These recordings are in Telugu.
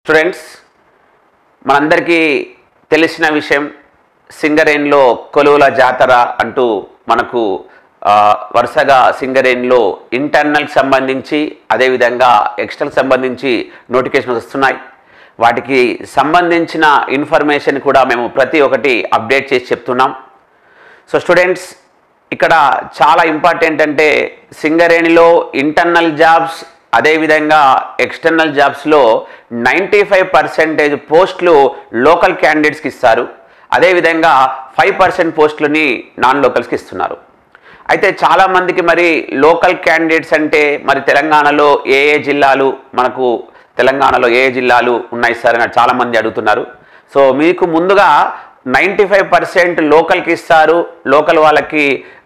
స్టూడెంట్స్ మనందరికీ తెలిసిన విషయం సింగరేణిలో కొలువుల జాతర అంటూ మనకు ఆ, వరుసగా సింగరేణిలో ఇంటర్నల్కి సంబంధించి అదేవిధంగా ఎక్స్టర్నల్ సంబంధించి నోటిఫికేషన్స్ వస్తున్నాయి వాటికి సంబంధించిన ఇన్ఫర్మేషన్ కూడా మేము ప్రతి ఒక్కటి అప్డేట్ చేసి చెప్తున్నాం సో స్టూడెంట్స్ ఇక్కడ చాలా ఇంపార్టెంట్ అంటే సింగరేణిలో ఇంటర్నల్ జాబ్స్ అదేవిధంగా ఎక్స్టర్నల్ జాబ్స్లో నైంటీ ఫైవ్ పర్సెంటేజ్ పోస్టులు లోకల్ క్యాండిడేట్స్కి ఇస్తారు అదేవిధంగా ఫైవ్ పర్సెంట్ పోస్టులని నాన్ లోకల్స్కి ఇస్తున్నారు అయితే చాలామందికి మరి లోకల్ క్యాండిడేట్స్ అంటే మరి తెలంగాణలో ఏ ఏ జిల్లాలు మనకు తెలంగాణలో ఏ ఏ జిల్లాలు ఉన్నాయి సార్ అని చాలామంది అడుగుతున్నారు సో మీకు ముందుగా నైంటీ ఫైవ్ పర్సెంట్ లోకల్కి ఇస్తారు లోకల్ వాళ్ళకి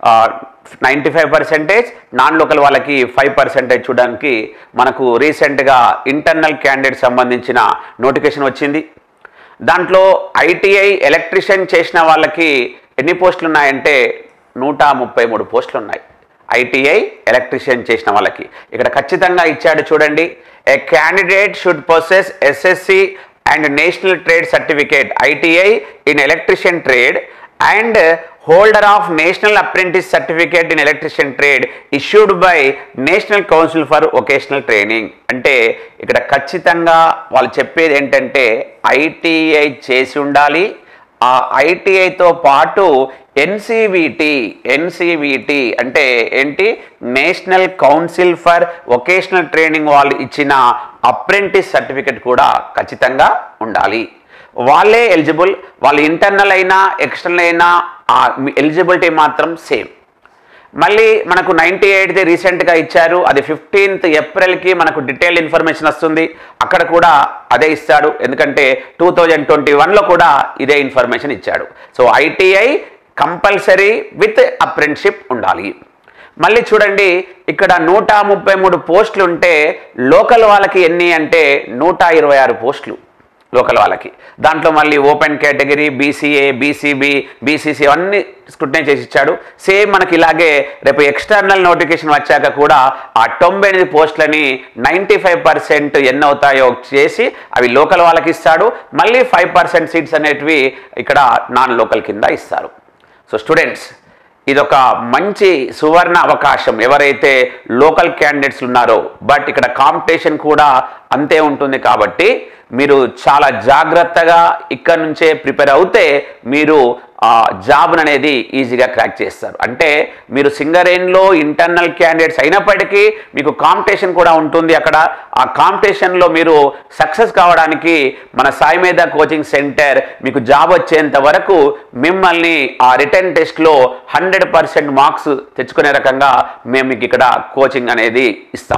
ninety five percentage non local వాళ్ళకి ఫైవ్ పర్సెంటేజ్ చూడడానికి మనకు రీసెంట్గా ఇంటర్నల్ క్యాండిడేట్ సంబంధించిన నోటిఫికేషన్ వచ్చింది దాంట్లో ఐటీఐ ఎలక్ట్రీషియన్ చేసిన వాళ్ళకి ఎన్ని పోస్టులు ఉన్నాయంటే నూట ముప్పై మూడు పోస్టులు ఉన్నాయి ఐటీఐ ఎలక్ట్రీషియన్ చేసిన వాళ్ళకి ఇక్కడ ఖచ్చితంగా ఇచ్చాడు చూడండి a candidate should possess SSC and national trade certificate ITI in electrician trade and holder of national apprentice certificate in electrician trade issued by national council for vocational training అంటే ఇక్కడ ఖచ్చితంగా వాళ్ళు చెప్పేది ఏంటంటే ఐటీఐ చేసి ఉండాలి ఆ ఐటీఐతో పాటు ఎన్సీవిటి ఎన్సీవిటి అంటే ఏంటి national council for vocational training వాళ్ళు ఇచ్చిన అప్రెంటిస్ సర్టిఫికెట్ కూడా ఖచ్చితంగా ఉండాలి వాళ్ళే ఎలిజిబుల్ వాళ్ళు ఇంటర్నల్ అయినా ఎక్స్టర్నల్ అయినా ఆ ఎలిజిబిలిటీ మాత్రం సేమ్ మళ్ళీ మనకు నైంటీ ఎయిట్ది రీసెంట్గా ఇచ్చారు అది ఫిఫ్టీన్త్ ఏప్రిల్కి మనకు డీటెయిల్ ఇన్ఫర్మేషన్ వస్తుంది అక్కడ కూడా అదే ఇస్తాడు ఎందుకంటే టూ థౌజండ్ ట్వంటీ వన్లో కూడా ఇదే ఇన్ఫర్మేషన్ ఇచ్చాడు so ITI compulsory with apprenticeship ఉండాలి మళ్ళీ చూడండి ఇక్కడ నూట ముప్పై మూడు పోస్టులు ఉంటే లోకల్ వాళ్ళకి ఎన్ని అంటే నూట ఇరవై ఆరు పోస్టులు లోకల్ వాళ్ళకి దాంట్లో మళ్ళీ open category BCA BCB BCC అన్ని స్క్రూటనై చేసి ఇచ్చాడు సేమ్ మనకి ఇలాగే రేపు ఎక్స్టర్నల్ నోటిఫికేషన్ వచ్చాక కూడా ఆ తొంభై ఎనిమిది పోస్టులని నైంటీ ఫైవ్ పర్సెంట్ ఎన్ని అవుతాయో చేసి అవి లోకల్ వాళ్ళకి ఇస్తాడు మళ్ళీ ఫైవ్ పర్సెంట్ సీట్స్ అనేటివి ఇక్కడ నాన్ లోకల్ కింద ఇస్తారు సో స్టూడెంట్స్ ఇదొక మంచి సువర్ణ అవకాశం ఎవరైతే లోకల్ క్యాండిడేట్స్ ఉన్నారో బట్ ఇక్కడ కాంపిటీషన్ కూడా అంతే ఉంటుంది కాబట్టి మీరు చాలా జాగ్రత్తగా ఇక్కడ నుంచే ప్రిపేర్ అవుతే మీరు ఆ జాబ్ అనేది ఈజీగా క్రాక్ చేస్తారు అంటే మీరు సింగరేన్లో ఇంటర్నల్ క్యాండిడేట్స్ అయినప్పటికీ మీకు కాంపిటీషన్ కూడా ఉంటుంది అక్కడ ఆ కాంపిటీషన్లో మీరు సక్సెస్ కావడానికి మన సాయి మీద కోచింగ్ సెంటర్ మీకు జాబ్ వచ్చేంత వరకు మిమ్మల్ని ఆ రిటర్న్ టెస్ట్లో హండ్రెడ్ పర్సెంట్ మార్క్స్ తెచ్చుకునే రకంగా మేము మీకు ఇక్కడ కోచింగ్ అనేది ఇస్తాం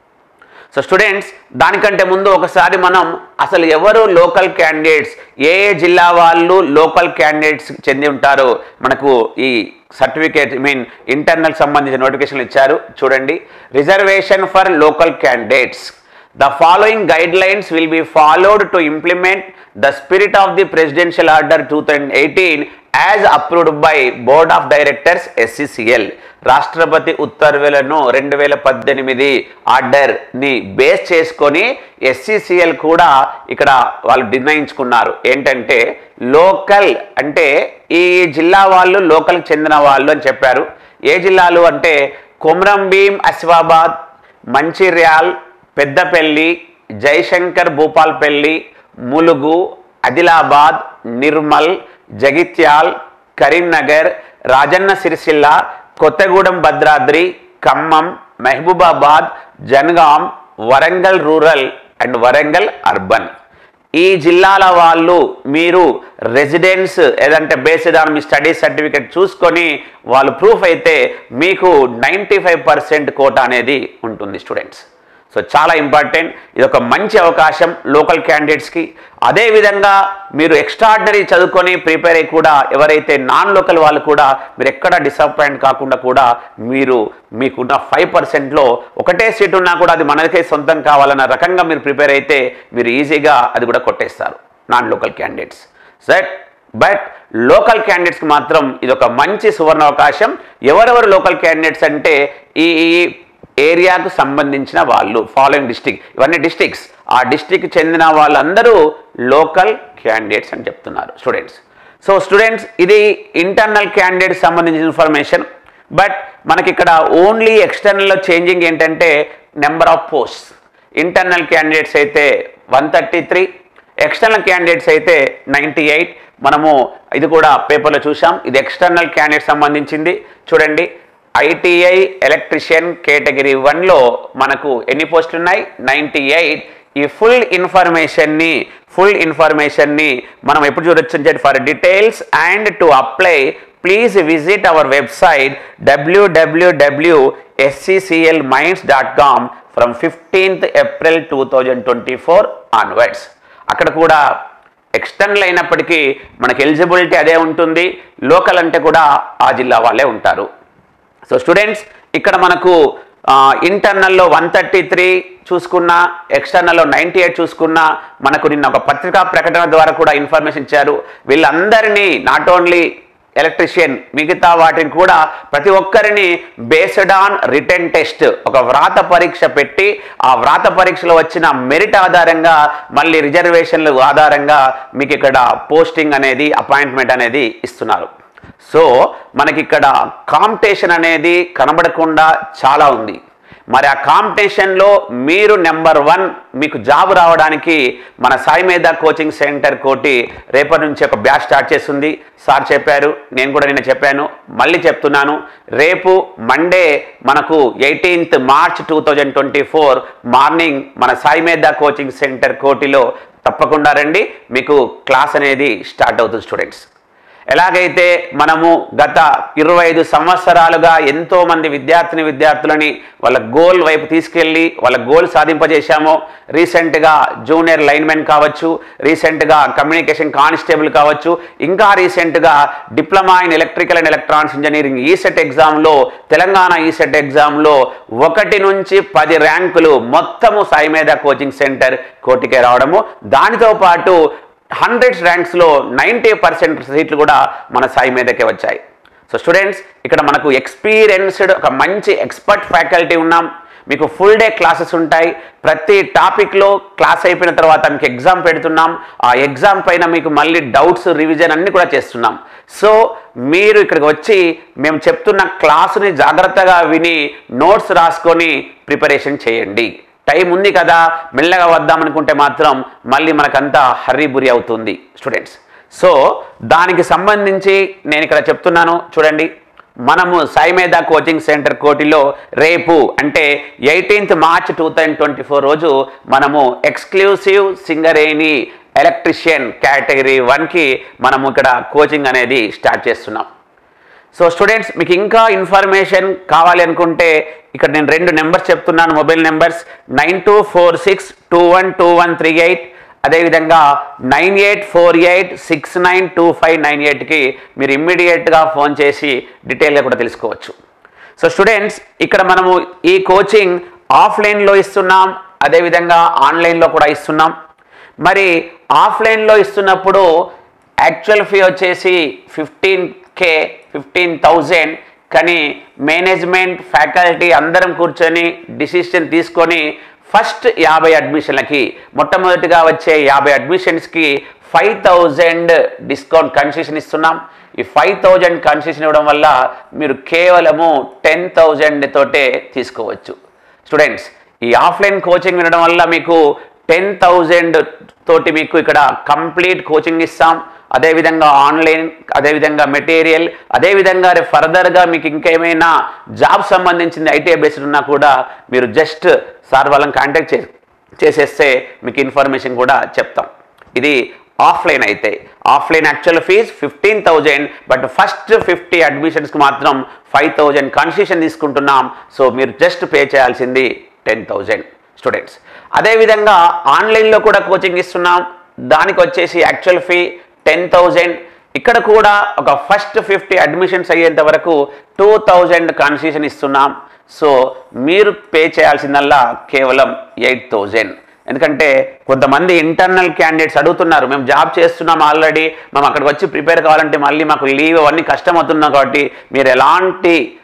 సో స్టూడెంట్స్ దానికంటే ముందు ఒకసారి మనం అసలు ఎవరు లోకల్ క్యాండిడేట్స్ ఏ ఏ జిల్లా వాళ్ళు లోకల్ క్యాండిడేట్స్ చెంది ఉంటారో మనకు ఈ సర్టిఫికేట్ ఐ మీన్ ఇంటర్నల్ సంబంధించిన నోటిఫికేషన్లు ఇచ్చారు చూడండి reservation for local candidates the following guidelines will be followed to implement the spirit of the presidential order two thousand eighteen as approved by board of directors SCCL రాష్ట్రపతి ఉత్తర్వులను రెండు వేల పద్దెనిమిది ఆర్డర్ని బేస్ చేసుకొని ఎస్సిసిఎల్ కూడా ఇక్కడ వాళ్ళు నిర్ణయించుకున్నారు ఏంటంటే లోకల్ అంటే ఈ జిల్లా వాళ్ళు లోకల్కి చెందిన వాళ్ళు అని చెప్పారు ఏ జిల్లాలు అంటే Komaram Bheem Asifabad Mancherial Peddapalli Jayashankar Bhupalpally Mulugu Adilabad Nirmal Jagtial Karimnagar Rajanna Sircilla Kothagudem Bhadradri Khammam Mahabubabad Jangaon Warangal rural and Warangal urban ఈ జిల్లాల వాళ్ళు మీరు రెసిడెన్స్ ఏదంటే బేస్డ్ ఆన్ మీ స్టడీ సర్టిఫికేట్ చూసుకొని వాళ్ళు ప్రూఫ్ అయితే మీకు నైంటీ ఫైవ్ పర్సెంట్ కోట అనేది ఉంటుంది స్టూడెంట్స్ సో చాలా ఇంపార్టెంట్ ఇది ఒక మంచి అవకాశం లోకల్ క్యాండిడేట్స్కి అదేవిధంగా మీరు ఎక్స్ట్రాడినరీ చదువుకొని ప్రిపేర్ అయ్యి కూడా ఎవరైతే నాన్ లోకల్ వాళ్ళు కూడా మీరు ఎక్కడ డిసప్పాయింట్ కాకుండా కూడా మీరు మీకున్న ఫైవ్ పర్సెంట్లో ఒకటే సీట్ ఉన్నా కూడా అది మనకే సొంతం కావాలన్న రకంగా మీరు ప్రిపేర్ అయితే మీరు ఈజీగా అది కూడా కొట్టేస్తారు నాన్ లోకల్ క్యాండిడేట్స్ సట్ బట్ లోకల్ క్యాండిడేట్స్కి మాత్రం ఇది ఒక మంచి సువర్ణ అవకాశం ఎవరెవరు లోకల్ క్యాండిడేట్స్ అంటే ఈ ఈ ఏరియాకు సంబంధించిన వాళ్ళు ఫాలోయింగ్ డిస్టిక్ ఇవన్నీ డిస్టిక్స్ ఆ డిస్టిక్ చెందిన వాళ్ళందరూ లోకల్ క్యాండిడేట్స్ అని చెప్తున్నారు స్టూడెంట్స్ సో స్టూడెంట్స్ ఇది ఇంటర్నల్ క్యాండిడేట్ సంబంధించిన ఇన్ఫర్మేషన్ బట్ మనకి ఇక్కడ ఓన్లీ ఎక్స్టర్నల్లో చేంజింగ్ ఏంటంటే number of posts internal candidates అయితే one thirty three external candidates అయితే నైంటీ ఎయిట్ మనము ఇది కూడా పేపర్లో చూసాం ఇది ఎక్స్టర్నల్ క్యాండిడేట్ సంబంధించింది చూడండి ఐటీఐ ఎలక్ట్రిషియన్ కేటగిరీ వన్లో మనకు ఎన్ని పోస్టులు ఉన్నాయి నైంటీ ఎయిట్ ఈ ఫుల్ ఇన్ఫర్మేషన్ని ఫుల్ ఇన్ఫర్మేషన్ని మనం ఎప్పుడు చూడొచ్చు అంటే for details and to apply please visit our website డబ్ల్యూడబ్ల్యూడబ్ల్యూ SCCL mines dot com from fifteenth April two thousand twenty four onwards అక్కడ కూడా ఎక్స్టర్నల్ అయినప్పటికీ మనకి ఎలిజిబిలిటీ అదే ఉంటుంది లోకల్ అంటే కూడా ఆ జిల్లా వాళ్ళే ఉంటారు సో స్టూడెంట్స్ ఇక్కడ మనకు ఇంటర్నల్లో వన్ థర్టీ త్రీ చూసుకున్నా ఎక్స్టర్నల్లో నైంటీ ఎయిట్ చూసుకున్నా మనకు నిన్న ఒక పత్రికా ప్రకటన ద్వారా కూడా ఇన్ఫర్మేషన్ ఇచ్చారు వీళ్ళందరినీ నాట్ ఓన్లీ ఎలక్ట్రిషియన్ మిగతా వాటిని కూడా ప్రతి ఒక్కరిని బేస్డ్ ఆన్ రిటర్న్ టెస్ట్ ఒక వ్రాత పరీక్ష పెట్టి ఆ వ్రాత పరీక్షలో వచ్చిన మెరిట్ ఆధారంగా మళ్ళీ రిజర్వేషన్లు ఆధారంగా మీకు ఇక్కడ పోస్టింగ్ అనేది అపాయింట్మెంట్ అనేది ఇస్తున్నారు సో మనకి ఇక్కడ కాంపిటీషన్ అనేది కనబడకుండా చాలా ఉంది మరి ఆ కాంపిటీషన్లో మీరు నెంబర్ వన్ మీకు జాబ్ రావడానికి మన సాయి మీద కోచింగ్ సెంటర్ కోటి రేపటి నుంచి ఒక బ్యాచ్ స్టార్ట్ చేస్తుంది సార్ చెప్పారు నేను కూడా నిన్న చెప్పాను మళ్ళీ చెప్తున్నాను రేపు మండే మనకు eighteenth March two thousand twenty four morning మన సాయి మీద కోచింగ్ సెంటర్ కోటిలో తప్పకుండా రండి మీకు క్లాస్ అనేది స్టార్ట్ అవుతుంది స్టూడెంట్స్ ఎలాగైతే మనము గత ఇరవై ఐదు సంవత్సరాలుగా ఎంతో మంది విద్యార్థిని విద్యార్థులని వాళ్ళ గోల్ వైపు తీసుకెళ్ళి వాళ్ళ గోల్ సాధింపజేశామో రీసెంట్గా జూనియర్ లైన్మెన్ కావచ్చు రీసెంట్గా కమ్యూనికేషన్ కానిస్టేబుల్ కావచ్చు ఇంకా రీసెంట్గా diploma in electrical and electronics engineering ECET ఎగ్జామ్లో తెలంగాణ ఈసెట్ ఎగ్జామ్లో ఒకటి నుంచి పది ర్యాంకులు మొత్తము సాయి మీద కోచింగ్ సెంటర్ కోటికే రావడము దానితో పాటు హండ్రెడ్స్ ర్యాంక్స్లో నైంటీ పర్సెంట్ సీట్లు కూడా మన సాయి మీదకే వచ్చాయి సో స్టూడెంట్స్ ఇక్కడ మనకు ఎక్స్పీరియన్స్డ్ ఒక మంచి ఎక్స్పర్ట్ ఫ్యాకల్టీ ఉన్నాం మీకు ఫుల్ డే క్లాసెస్ ఉంటాయి ప్రతి టాపిక్లో క్లాస్ అయిపోయిన తర్వాత మీకు ఎగ్జామ్ పెడుతున్నాం ఆ ఎగ్జామ్ పైన మీకు మళ్ళీ డౌట్స్ రివిజన్ అన్ని కూడా చేస్తున్నాం సో మీరు ఇక్కడికి వచ్చి మేము చెప్తున్న క్లాసుని జాగ్రత్తగా విని నోట్స్ రాసుకొని ప్రిపరేషన్ చేయండి టైం ఉంది కదా మెల్లగా వద్దామనుకుంటే మాత్రం మళ్ళీ మనకంతా హర్రీబురి అవుతుంది స్టూడెంట్స్ సో దానికి సంబంధించి నేను ఇక్కడ చెప్తున్నాను చూడండి మనము సాయి మేధా కోచింగ్ సెంటర్ కోటిలో రేపు అంటే eighteenth March two thousand twenty four రోజు మనము ఎక్స్క్లూసివ్ సింగరేణి ఎలక్ట్రిషియన్ కేటగిరీ వన్కి మనము ఇక్కడ కోచింగ్ అనేది స్టార్ట్ చేస్తున్నాం సో స్టూడెంట్స్ మీకు ఇంకా ఇన్ఫర్మేషన్ కావాలి అనుకుంటే ఇక్కడ నేను రెండు నెంబర్స్ చెప్తున్నాను mobile numbers nine two four six two one two one three eight అదేవిధంగా nine eight four eight six nine two five nine ఎయిట్కి మీరు ఇమ్మీడియట్గా ఫోన్ చేసి డీటెయిల్గా కూడా తెలుసుకోవచ్చు సో స్టూడెంట్స్ ఇక్కడ మనము ఈ కోచింగ్ ఆఫ్లైన్లో ఇస్తున్నాం అదేవిధంగా ఆన్లైన్లో కూడా ఇస్తున్నాం మరి ఆఫ్లైన్లో ఇస్తున్నప్పుడు యాక్చువల్ ఫీ వచ్చేసి ఫిఫ్టీన్ కే ఫిఫ్టీన్ థౌజండ్ కానీ మేనేజ్మెంట్ ఫ్యాకల్టీ అందరం కూర్చొని డిసిషన్ తీసుకొని ఫస్ట్ యాభై అడ్మిషన్లకి మొట్టమొదటిగా వచ్చే యాభై అడ్మిషన్స్కి ఫైవ్ థౌజండ్ డిస్కౌంట్ కన్సెషన్ ఇస్తున్నాం ఈ ఫైవ్ థౌజండ్ కన్సెషన్ ఇవ్వడం వల్ల మీరు కేవలము టెన్ థౌజండ్ తోటే తీసుకోవచ్చు స్టూడెంట్స్ ఈ ఆఫ్లైన్ కోచింగ్ వినడం వల్ల మీకు టెన్ థౌజండ్ తోటి మీకు ఇక్కడ కంప్లీట్ కోచింగ్ ఇస్తాం అదేవిధంగా ఆన్లైన్ అదేవిధంగా మెటీరియల్ అదేవిధంగా రేపు ఫర్దర్గా మీకు ఇంకేమైనా జాబ్ సంబంధించింది ఐటీఐ బేస్డ్ ఉన్నా కూడా మీరు జస్ట్ సార్ వాళ్ళని కాంటాక్ట్ చే చేసేస్తే మీకు ఇన్ఫర్మేషన్ కూడా చెప్తాం ఇది ఆఫ్లైన్ అయితే offline actual fees fifteen thousand but first fifty అడ్మిషన్స్కి మాత్రం ఫైవ్ థౌజండ్ కన్సెషన్ తీసుకుంటున్నాం సో మీరు జస్ట్ పే చేయాల్సింది టెన్ థౌజండ్ స్టూడెంట్స్ అదేవిధంగా ఆన్లైన్లో కూడా కోచింగ్ ఇస్తున్నాం దానికి వచ్చేసి యాక్చువల్ ఫీ టెన్ థౌజండ్ ఇక్కడ కూడా ఒక ఫస్ట్ ఫిఫ్టీ అడ్మిషన్స్ అయ్యేంత వరకు టూ థౌజండ్ కన్సెషన్ ఇస్తున్నాం సో మీరు పే చేయాల్సిందల్లా కేవలం ఎయిట్ థౌజండ్ ఎందుకంటే కొంతమంది ఇంటర్నల్ క్యాండిడేట్స్ అడుగుతున్నారు మేము జాబ్ చేస్తున్నాం ఆల్రెడీ మేము అక్కడికి వచ్చి ప్రిపేర్ కావాలంటే మళ్ళీ మాకు లీవ్ అవన్నీ కష్టం అవుతున్నాం కాబట్టి మీరు ఎలాంటి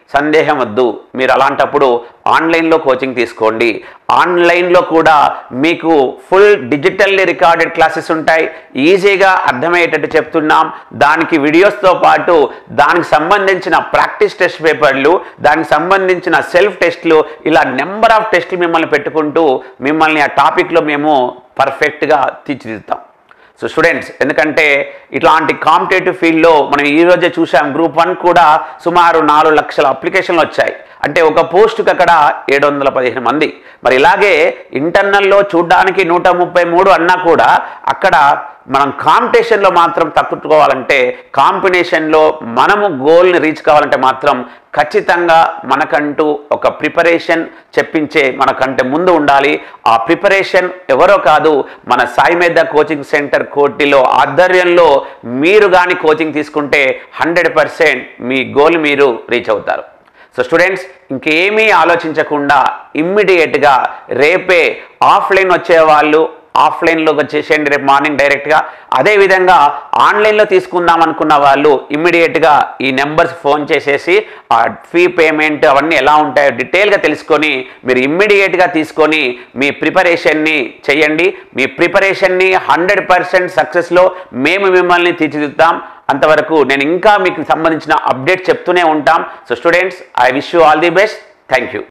సందేహం వద్దు మీరు అలాంటప్పుడు ఆన్లైన్లో కోచింగ్ తీసుకోండి ఆన్లైన్లో కూడా మీకు ఫుల్ డిజిటల్లీ రికార్డెడ్ క్లాసెస్ ఉంటాయి ఈజీగా అర్థమయ్యేటట్టు చెప్తున్నాం దానికి వీడియోస్తో పాటు దానికి సంబంధించిన ప్రాక్టీస్ టెస్ట్ పేపర్లు దానికి సంబంధించిన సెల్ఫ్ టెస్ట్లు ఇలా నెంబర్ ఆఫ్ టెస్ట్లు మిమ్మల్ని పెట్టుకుంటూ మిమ్మల్ని ఆ టాపిక్లో మేము పర్ఫెక్ట్గా తీర్చిదిద్దాం సో స్టూడెంట్స్ ఎందుకంటే ఇట్లాంటి కాంపిటేటివ్ ఫీల్డ్లో మనం ఈ రోజే చూసాం గ్రూప్ వన్ కూడా సుమారు నాలుగు లక్షల అప్లికేషన్లు వచ్చాయి అంటే ఒక పోస్టుకి అక్కడ ఏడు వందల పదిహేను మంది మరి ఇలాగే ఇంటర్నల్లో చూడ్డానికి నూట ముప్పై మూడు అన్నా కూడా అక్కడ మనం కాంపిటీషన్లో మాత్రం తక్కుకోవాలంటే కాంబినేషన్లో మనము గోల్ని రీచ్ కావాలంటే మాత్రం ఖచ్చితంగా మనకంటూ ఒక ప్రిపరేషన్ చెప్పించే మనకంటే ముందు ఉండాలి ఆ ప్రిపరేషన్ ఎవరో కాదు మన సాయి మేధ కోచింగ్ సెంటర్ కోటిలో ఆధ్వర్యంలో మీరు కానీ కోచింగ్ తీసుకుంటే హండ్రెడ్ పర్సెంట్ మీ గోల్ మీరు రీచ్ అవుతారు సో స్టూడెంట్స్ ఇంకేమీ ఆలోచించకుండా ఇమ్మీడియట్గా రేపే ఆఫ్లైన్ వచ్చేవాళ్ళు ఆఫ్లైన్లో వచ్చేసేయండి రేపు మార్నింగ్ డైరెక్ట్గా అదేవిధంగా ఆన్లైన్లో తీసుకుందాం అనుకున్న వాళ్ళు ఇమ్మీడియట్గా ఈ నెంబర్స్ ఫోన్ చేసేసి ఆ ఫీ పేమెంట్ అవన్నీ ఎలా ఉంటాయో డీటెయిల్గా తెలుసుకొని మీరు ఇమ్మీడియట్గా తీసుకొని మీ ప్రిపరేషన్ని చేయండి మీ ప్రిపరేషన్ని హండ్రెడ్ పర్సెంట్ సక్సెస్లో మేము మిమ్మల్ని తీర్చిదిద్దాం అంతవరకు నేను ఇంకా మీకు సంబంధించిన అప్డేట్ చెప్తూనే ఉంటాం so students I wish you all the best thank you